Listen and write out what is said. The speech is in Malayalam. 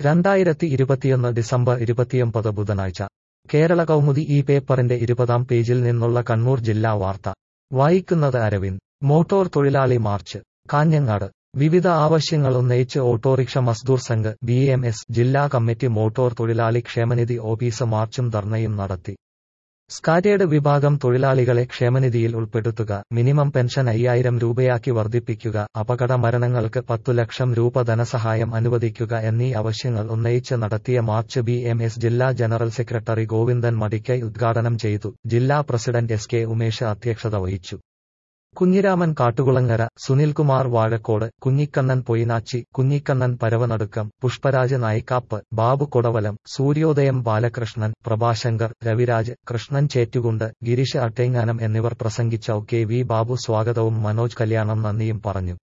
രണ്ടായിരത്തി ഇരുപത്തിയൊന്ന് ഡിസംബർ ഇരുപത്തിയൊമ്പത് ബുധനാഴ്ച കേരള കൗമുദി ഈ പേപ്പറിന്റെ ഇരുപതാം പേജിൽ നിന്നുള്ള കണ്ണൂർ ജില്ലാ വാർത്ത വായിക്കുന്നത് അരവിന്ദ് മോട്ടോർ തൊഴിലാളി മാർച്ച് കാഞ്ഞങ്ങാട് വിവിധ ആവശ്യങ്ങൾ ഉന്നയിച്ച് autorickshaw Mazdoor Sangh B M S ജില്ലാ കമ്മിറ്റി മോട്ടോർ തൊഴിലാളി ക്ഷേമനിധി ഓഫീസ് മാർച്ചും ധർണയും നടത്തി സ്കാറ്റേഡ് വിഭാഗം തൊഴിലാളികളെ ക്ഷേമനിധിയിൽ ഉൾപ്പെടുത്തുക മിനിമം പെൻഷൻ അയ്യായിരം രൂപയാക്കി വർദ്ധിപ്പിക്കുക അപകട മരണങ്ങൾക്ക് പത്തു ലക്ഷം രൂപ ധനസഹായം അനുവദിക്കുക എന്നീ ആവശ്യങ്ങൾ ഉന്നയിച്ച് നടത്തിയ മാർച്ച് ബി എം എസ് ജില്ലാ ജനറൽ സെക്രട്ടറി ഗോവിന്ദൻ മടിക്കൈ ഉദ്ഘാടനം ചെയ്തു ജില്ലാ പ്രസിഡന്റ് എസ് കെ ഉമേഷ് അധ്യക്ഷത വഹിച്ചു കുഞ്ഞിരാമൻ കാട്ടുകുളങ്ങര സുനിൽകുമാർ വാഴക്കോട് കുഞ്ഞിക്കണ്ണൻ പൊയിനാച്ചി കുഞ്ഞിക്കണ്ണൻ പരവനടുക്കം പുഷ്പരാജ് നായിക്കാപ്പ് ബാബു കൊടവലം സൂര്യോദയം ബാലകൃഷ്ണൻ പ്രഭാശങ്കർ രവിരാജ് കൃഷ്ണൻ ചേറ്റുകുണ്ട് ഗിരീഷ് അട്ടേങ്ങാനം എന്നിവർ പ്രസംഗിച്ച കെ വി ബാബു സ്വാഗതവും മനോജ് കല്യാണം നന്ദിയും പറഞ്ഞു